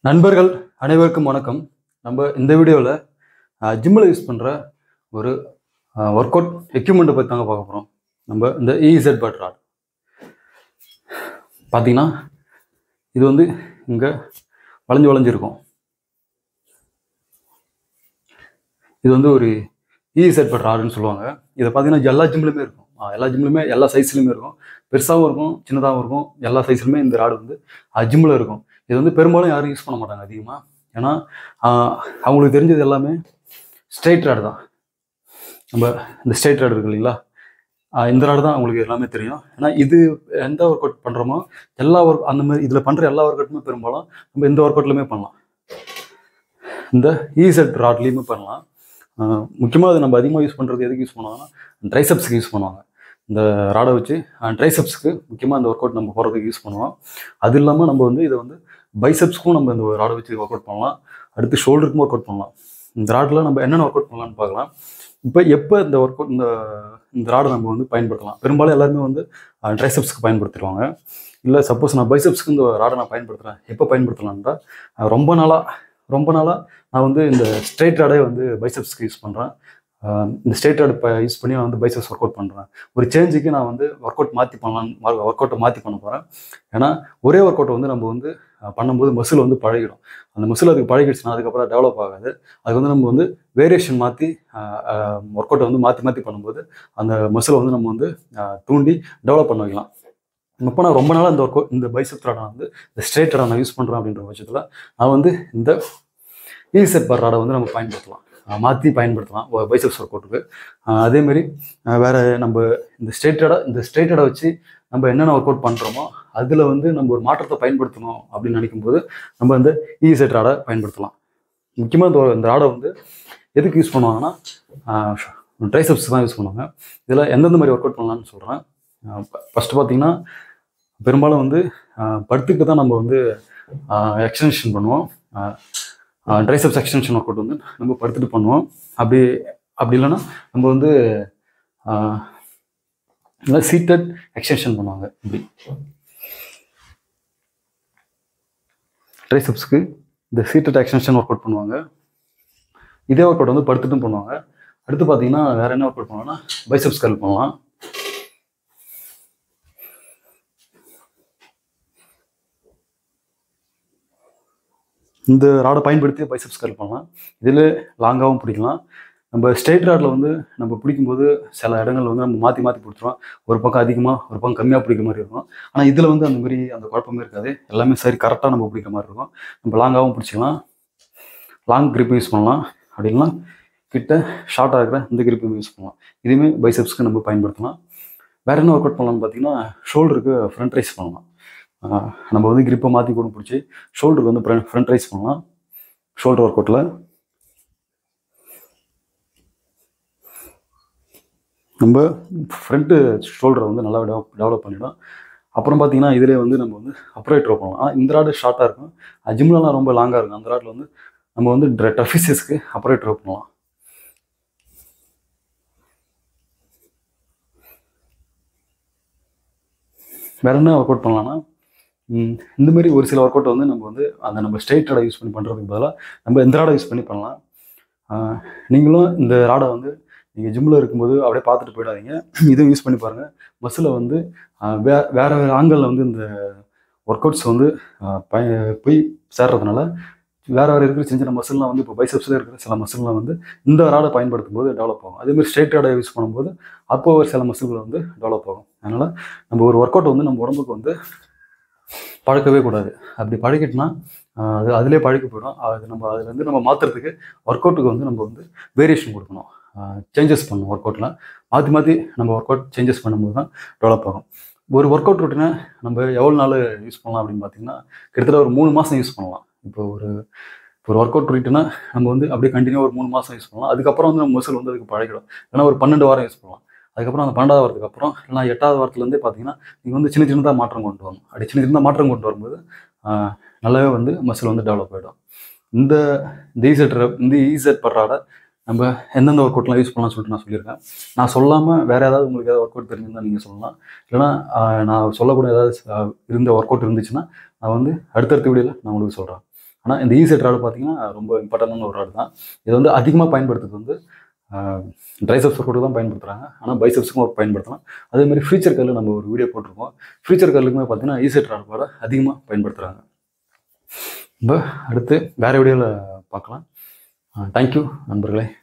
நண்பர்கள் அனைவருக்கும் வணக்கம் நம்ம இந்த வீடியோவில் ஜிம்மில் யூஸ் பண்ணுற ஒரு ஒர்க் அவுட் எக்யூப்மெண்ட்டை பற்றி தாங்க பார்க்க போகிறோம் நம்ம இந்த இசட் பட் ராட் பார்த்தீங்கன்னா இது வந்து இங்கே வளைஞ்சு வளைஞ்சிருக்கும் இது வந்து ஒரு இசட் பட் ராடுன்னு சொல்லுவாங்க இதை பார்த்தீங்கன்னா எல்லா ஜிம்லையுமே இருக்கும் ஆ, எல்லா ஜிம்லையுமே எல்லா சைஸ்லையுமே இருக்கும் பெருசாகவும் இருக்கும் சின்னதாகவும் இருக்கும் எல்லா சைஸ்லையுமே இந்த ராடு வந்து ஜிம்மில் இருக்கும் இது வந்து பெரும்பாலும் யாரும் யூஸ் பண்ண மாட்டாங்க அதிகமாக ஏன்னா ஆஹ், அவங்களுக்கு தெரிஞ்சது எல்லாமே ஸ்ட்ரெயிட் ராடு தான் நம்ம இந்த ஸ்ட்ரெயிட் ராடு இருக்கு இல்லைங்களா ஆஹ், இந்த ராடு தான் அவங்களுக்கு எல்லாமே தெரியும் ஏன்னா இது எந்த ஒர்க் அவுட் பண்ணுறோமோ எல்லா ஒர்க் அந்த மாதிரி இதில் பண்ணுற எல்லா ஒர்க் அவுட்டுமே பெரும்பாலும் நம்ம இந்த ஒர்க் அவுட்லையுமே பண்ணலாம் இந்த ஈசெட் ராட்லேயுமே பண்ணலாம் முக்கியமாக அது நம்ம அதிகமாக யூஸ் பண்ணுறது எதுக்கு யூஸ் பண்ணுவாங்கன்னா ட்ரைசப்ஸ்க்கு யூஸ் பண்ணுவாங்க இந்த ராடை வச்சு ட்ரைசப்ஸ்க்கு முக்கியமாக இந்த ஒர்க் அவுட் நம்ம போகிறதுக்கு யூஸ் பண்ணுவோம் அது இல்லாமல் நம்ம வந்து இதை வந்து பைசப்ஸ்க்கும் நம்ம இந்த ராடை வச்சு ஒர்க் அவுட் பண்ணலாம் அடுத்து ஷோல்டருக்கும் ஒர்க் அவுட் பண்ணலாம் இந்த ராடில் நம்ம என்னென்ன ஒர்க் அவுட் பண்ணலாம்னு பார்க்கலாம் இப்போ எப்போ இந்த ஒர்க் அவுட் இந்த இந்த ராடை நம்ம வந்து பயன்படுத்தலாம் பெரும்பாலும் எல்லாருமே வந்து ட்ரைசப்ஸ்க்கு பயன்படுத்திடுவாங்க இல்லை சப்போஸ் நான் பைசப்ஸ்க்கு இந்த ராடை நான் பயன்படுத்துகிறேன் எப்போ பயன்படுத்தலாம்ன்றா அஹ் ரொம்ப நாளாக ரொம்ப நாளாக நான் வந்து இந்த ஸ்ட்ரெயிட் ராடே வந்து பைசப்ஸ்க்கு யூஸ் பண்ணுறேன் இந்த ஸ்ட்ரெயிட் ராடு இப்போ யூஸ் பண்ணி நான் வந்து பைசப்ஸ் ஒர்க் அவுட் பண்ணுறேன் ஒரு சேஞ்சுக்கு நான் வந்து ஒர்க் அவுட் மாற்றி பண்ணலாம் ஒர்க் அவுட்டை மாற்றி பண்ண போகிறேன் ஏன்னா ஒரே ஒர்க் அவுட்டை வந்து நம்ம வந்து அஹ், பண்ணும்போது மசில் வந்து பழகிடும் அந்த மசில் அதுக்கு பழகிடுச்சுன்னா அதுக்கப்புறம் டெவலப் ஆகாது அதுக்கு வந்து நம்ம வந்து வேரியேஷன் மாற்றி ஒர்க் அவுட்டை வந்து மாற்றி மாற்றி பண்ணும்போது அந்த மசிலை வந்து நம்ம வந்து அஹ், தூண்டி டெவலப் பண்ண வைக்கலாம் இப்போ நான் ரொம்ப நாளாக இந்த ஒர்க் இந்த பைசப் ராடை வந்து இந்த ஸ்ட்ரெயிட் ராடை நான் யூஸ் பண்ணுறேன் அப்படின்ற பட்சத்தில் நான் வந்து இந்த ஈசெட் பர் ராடை வந்து நம்ம பயன்படுத்தலாம் மாற்றி பயன்படுத்தலாம் பைசப்ஸ் ஒர்க் அவுட்டுக்கு அதேமாரி வேறு நம்ம இந்த ஸ்ட்ரெயிட் ராடை இந்த ஸ்ட்ரெயிட் ராடை வச்சு நம்ம என்னென்ன ஒர்க் அவுட் பண்ணுறோமோ அதில் வந்து நம்ம ஒரு மாற்றத்தை பயன்படுத்தணும் அப்படின்னு நினைக்கும்போது நம்ம இந்த ஈசெட் ராடை பயன்படுத்தலாம் முக்கியமாக இந்த இந்த ராடை வந்து எதுக்கு யூஸ் பண்ணுவாங்கன்னா ட்ரைசப்ஸ் தான் யூஸ் பண்ணுவாங்க இதில் எந்தெந்த மாதிரி ஒர்க் அவுட் பண்ணலாம்னு சொல்கிறேன் ஃபஸ்ட்டு பார்த்தீங்கன்னா பெரும்பாலும் வந்து ஆஹ், படுத்துக்கு தான் நம்ம வந்து எக்ஸ்டென்ஷன் பண்ணுவோம் ட்ரைசப்ஸ் எக்ஸ்டென்ஷன் ஒர்க் அவுட் வந்து நம்ம படுத்துட்டு பண்ணுவோம் அப்படி அப்படி இல்லைன்னா நம்ம வந்து சீட்டட் எக்ஸ்டென்ஷன் பண்ணுவாங்க இப்படி ட்ரைசப்ஸ்க்கு இந்த சீட்டட் எக்ஸ்டென்ஷன் ஒர்க் அவுட் பண்ணுவாங்க இதே ஒர்க் அவுட் வந்து படுத்துட்டும் பண்ணுவாங்க அடுத்து பார்த்தீங்கன்னா வேற என்ன ஒர்க் அவுட் பண்ணுவாங்கன்னா பைசப்ஸ் கல் பண்ணலாம் இந்த ராடை பயன்படுத்தி பைசப்ஸ் கல் பண்ணலாம் இதில் லாங்காகவும் பிடிக்கலாம் நம்ம ஸ்ட்ரெயிட் ராடில் வந்து நம்ம பிடிக்கும்போது சில இடங்கள்ல வந்து நம்ம மாற்றி மாற்றி பிடிச்சிரும் ஒரு பக்கம் அதிகமாக ஒரு பக்கம் கம்மியாக பிடிக்கிற மாதிரி இருக்கும் ஆனால் இதில் வந்து அந்த மாதிரி அந்த குழப்பமே இருக்காது எல்லாமே சரி கரெக்டாக நம்ம பிடிக்கிற மாதிரி இருக்கும் நம்ம லாங்காகவும் பிடிச்சிக்கலாம் லாங் grip யூஸ் பண்ணலாம் அப்படின்னா கிட்ட ஷார்ட்டாக இருக்கிற இந்த கிரிப்பும் யூஸ் பண்ணலாம் இதுவுமே பைசப்ஸ்க்கு நம்ம பயன்படுத்தலாம் வேற என்ன ஒர்க் அவுட் பண்ணலாம்னு பார்த்தீங்கன்னா ஷோல்டருக்கு ஃப்ரண்ட் ரைஸ் பண்ணலாம் ஆஹ் நம்ம வந்து கிரிப்பை மாற்றி கூட பிடிச்சி ஷோல்டருக்கு வந்து ஃப்ரண்ட் ரைஸ் பண்ணலாம் ஷோல்டர் ஒர்க் அவுட்டில் நம்ம ஃப்ரண்ட்டு ஷோல்டரை வந்து நல்லா டெவலப் டெவலப் பண்ணிடும் அப்புறம் பார்த்தீங்கன்னா இதிலே வந்து நம்ம வந்து அப்ரைட் ரோப் பண்ணலாம் ஆனால் இந்த ராடு ஷார்ட்டாக இருக்கும் ஜிம்லலாம் ரொம்ப லாங்காக இருக்கும் அந்த ராடில் வந்து நம்ம வந்து டஃபிசியஸ்க்கு அப்ரைட் ரோப் பண்ணலாம் வேற என்ன ஒர்க் அவுட் பண்ணலாம்னா ம், இந்த மாதிரி ஒரு சில ஒர்க் அவுட் வந்து நம்ம வந்து அந்த நம்ம ஸ்ட்ரெயிட் ராடை யூஸ் பண்ணி பண்ணுறதுக்கு பதிலாக நம்ம இந்த ராடை யூஸ் பண்ணி பண்ணலாம் ஆஹ், நீங்களும் இந்த ராடை வந்து நீங்கள் ஜிம்மில் இருக்கும்போது அப்படியே பார்த்துட்டு போயிடாதீங்க இதுவும் யூஸ் பண்ணி பாருங்கள் மசிலை வந்து ஆஹ், வே வேறு வேறு ஆங்கிளில் வந்து இந்த ஒர்க் அவுட்ஸ் வந்து ஆஹ், பய- போய் சேர்றதுனால வேறு வேறு இருக்கிற சின்ன சின்ன மசில்லாம் வந்து இப்போ பைசப்ஸில் இருக்கிற சில மசில்லாம் வந்து இந்த ராடை பயன்படுத்தும் போது டெவலப் ஆகும் அதேமாதிரி ஸ்ட்ரெயிட் ராடை யூஸ் பண்ணும்போது அப்போ ஒரு சில மசில்கள் வந்து டெவலப் ஆகும் அதனால் நம்ம ஒரு ஒர்க் அவுட் வந்து நம்ம உடம்புக்கு வந்து பழக்கவே கூடாது அப்படி பழகிட்டுனா ஆஹ், அது அதிலே பழகி போயிடும் அது நம்ம அதுலேருந்து நம்ம மாற்றுறதுக்கு ஒர்க் அவுட்டுக்கு வந்து நம்ம வந்து வேரியேஷன் கொடுக்கணும் சேஞ்சஸ் பண்ணணும் ஒர்க் அவுட்டில் மாற்றி மாற்றி நம்ம ஒர்க் அவுட் சேஞ்சஸ் பண்ணும்போது தான் டெவலப் ஆகும் ஒரு ஒர்க் அவுட் ரொட்டீனை நம்ம எவ்வளோ நாள் யூஸ் பண்ணலாம் அப்படின்னு பார்த்தீங்கன்னா கிட்டத்தட்ட ஒரு மூணு மாதம் யூஸ் பண்ணலாம் இப்போ ஒரு இப்போ ஒரு ஒர்க் அவுட் ரொட்டீனா நம்ம வந்து அப்படியே கண்டினியூ ஒரு மூணு மாதம் யூஸ் பண்ணலாம் அதுக்கப்புறம் வந்து நம்ம மசில் வந்து அதுக்கு பழகிடும் ஏன்னா ஒரு பன்னெண்டு வாரம் யூஸ் பண்ணலாம் அதுக்கப்புறம் அந்த பன்னெண்டாவது வாரத்துக்கு அப்புறம் இல்லைனா எட்டாவது வாரத்துலேருந்தே பார்த்தீங்கன்னா நீங்கள் வந்து சின்ன சின்னதாக மாற்றம் கொண்டு வரணும் அப்படி சின்ன சின்னதாக மாற்றம் கொண்டு வரும்போது ஆஹ், நல்லாவே வந்து மசில் வந்து டெவலப் ஆகிடும் இந்த இந்த ஈசெட் இந்த ஈசெட் படுறாட நம்ம எந்தெந்த ஒர்க் அவுட்லாம் யூஸ் பண்ணலாம்னு சொல்லிட்டு நான் சொல்லியிருக்கேன் நான் சொல்லாமல் வேறு ஏதாவது உங்களுக்கு ஏதாவது ஒர்க் அவுட் தெரிஞ்சிருந்தால் நீங்கள் சொல்லலாம் இல்லைனா ஆஹ், நான் சொல்லக்கூடிய ஏதாவது ஆஹ், இருந்த ஒர்க் அவுட் இருந்துச்சுன்னா நான் வந்து அடுத்தடுத்த வீடியோவில் நான் உங்களுக்கு சொல்கிறேன் ஆனால் இந்த ஈசெட் ராடு பார்த்தீங்கன்னா ரொம்ப இம்பார்ட்டண்டான ஒரு ராடு தான் இது வந்து அதிகமாக பயன்படுத்துறது வந்து ட்ரைசப்ஸ் ஒர்க்கு தான் பயன்படுத்துகிறாங்க ஆனால் பைசப்ஸுக்கும் ஒர்க் பயன்படுத்தலாம் அதே மாதிரி ஃபியூச்சர் கல்லில் நம்ம ஒரு வீடியோ போட்டிருக்கோம் ஃபியூச்சர் கல்லுக்குமே பார்த்தீங்கன்னா ஈசெட் ராடு பாட அதிகமாக பயன்படுத்துகிறாங்க இப்போ அடுத்து வேறு வீடியோவில் பார்க்கலாம் தேங்க்யூ நண்பர்களே